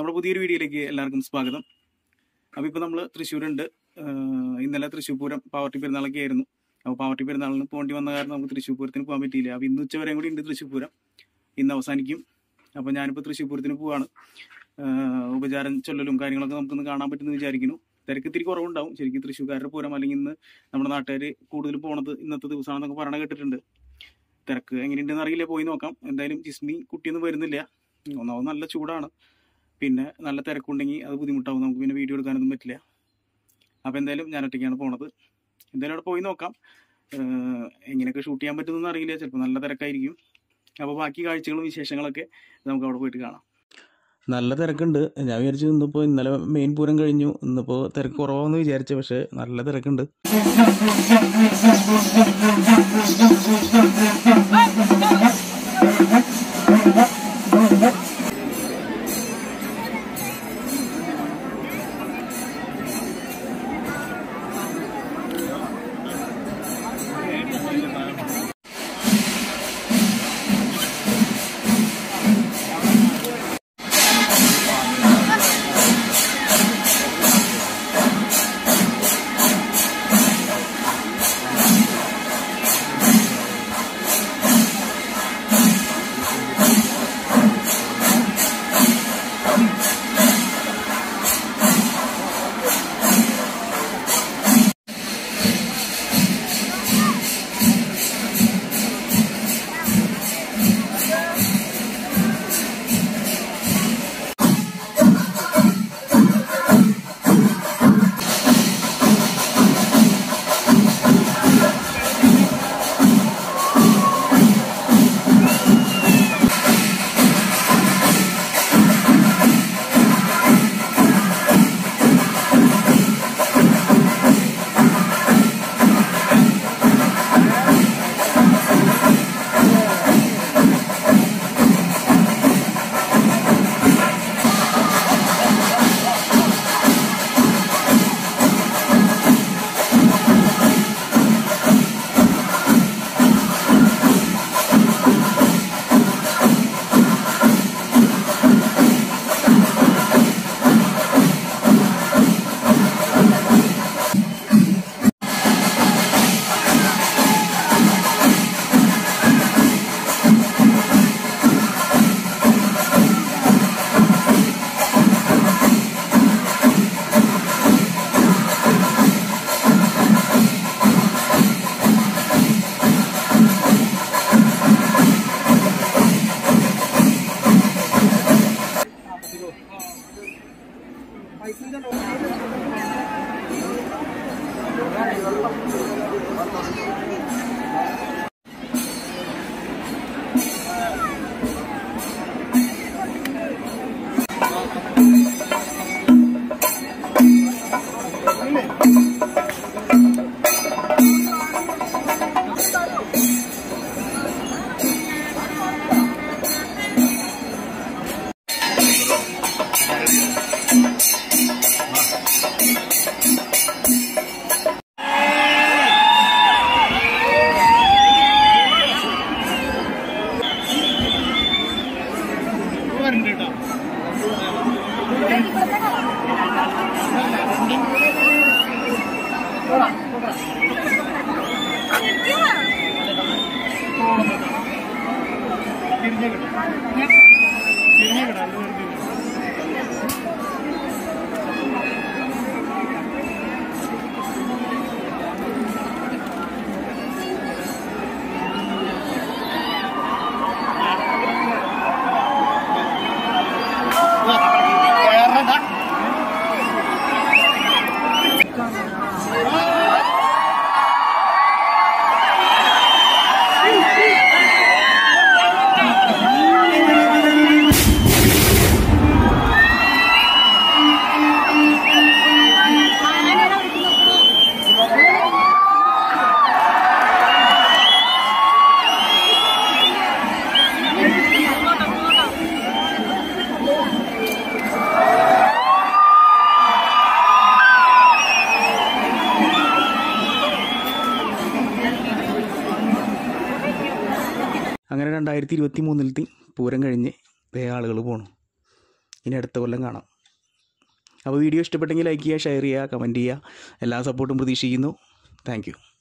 നമ്മുടെ പുതിയൊരു വീഡിയോയിലേക്ക് എല്ലാവർക്കും സ്വാഗതം അപ്പോൾ ഇപ്പോൾ നമ്മൾ തൃശ്ശൂരുണ്ട് ആഹ് ഇന്നലെ തൃശ്ശൂർ പൂരം പാവർട്ടി പെരുന്നാളൊക്കെ ആയിരുന്നു അപ്പോൾ പാവർട്ടി പെരുന്നാളിന് പോകേണ്ടി വന്ന കാരണം നമുക്ക് തൃശ്ശൂർ പൂരത്തിന് പോകാൻ പറ്റിയില്ല അപ്പോൾ ഇന്ന് ഉച്ച വരെയും കൂടി ഉണ്ട് തൃശ്ശൂർ പൂരം ഇന്ന് അവസാനിക്കും അപ്പോൾ ഞാനിപ്പോൾ തൃശ്ശൂർ പൂരത്തിന് പോവാണ് ആഹ് ഉപചാരം ചൊല്ലലും കാര്യങ്ങളൊക്കെ നമുക്കൊന്ന് കാണാൻ പറ്റുമെന്ന് വിചാരിക്കുന്നു തിരക്ക് ഇത്തിരി കുറവുണ്ടാവും ശരിക്കും തൃശ്ശൂർക്കാരുടെ പൂരം അല്ലെങ്കിൽ ഇന്ന് നമ്മുടെ നാട്ടുകാർ കൂടുതൽ പോണത് ഇന്നത്തെ ദിവസമാണെന്നൊക്കെ പറയണ കേട്ടിട്ടുണ്ട് തിരക്ക് എങ്ങനെയുണ്ടെന്ന് അറിയില്ല പോയി നോക്കാം എന്തായാലും ജിസ്മി കുട്ടിയൊന്നും വരുന്നില്ല ഒന്നാമത് നല്ല ചൂടാണ് പിന്നെ നല്ല തിരക്കുണ്ടെങ്കിൽ അത് ബുദ്ധിമുട്ടാവും നമുക്ക് പിന്നെ വീഡിയോ എടുക്കാനൊന്നും പറ്റില്ല അപ്പോൾ എന്തായാലും ഞാൻ ഒറ്റയ്ക്കാണ് പോണത് എന്തായാലും അവിടെ പോയി നോക്കാം ഏഹ് എങ്ങനെയൊക്കെ ഷൂട്ട് ചെയ്യാൻ പറ്റുമെന്ന് അറിയില്ല ചിലപ്പോൾ നല്ല തിരക്കായിരിക്കും അപ്പോൾ ബാക്കി കാഴ്ചകളും വിശേഷങ്ങളൊക്കെ നമുക്ക് അവിടെ പോയിട്ട് കാണാം നല്ല തിരക്കുണ്ട് ഞാൻ വിചാരിച്ചു ഇന്നിപ്പോൾ ഇന്നലെ മെയിൻ പൂരം കഴിഞ്ഞു ഇന്നിപ്പോൾ തിരക്ക് കുറവാന്ന് വിചാരിച്ചു പക്ഷേ നല്ല തിരക്കുണ്ട് അങ്ങനെ രണ്ടായിരത്തി ഇരുപത്തി മൂന്നിലത്തെ പൂരം കഴിഞ്ഞ് ദേ ആളുകൾ പോണു ഇനി അടുത്ത കൊല്ലം കാണാം അപ്പോൾ വീഡിയോ ഇഷ്ടപ്പെട്ടെങ്കിൽ ലൈക്ക് ചെയ്യുക ഷെയർ ചെയ്യുക കമൻറ്റ് ചെയ്യുക എല്ലാ സപ്പോർട്ടും പ്രതീക്ഷിക്കുന്നു താങ്ക്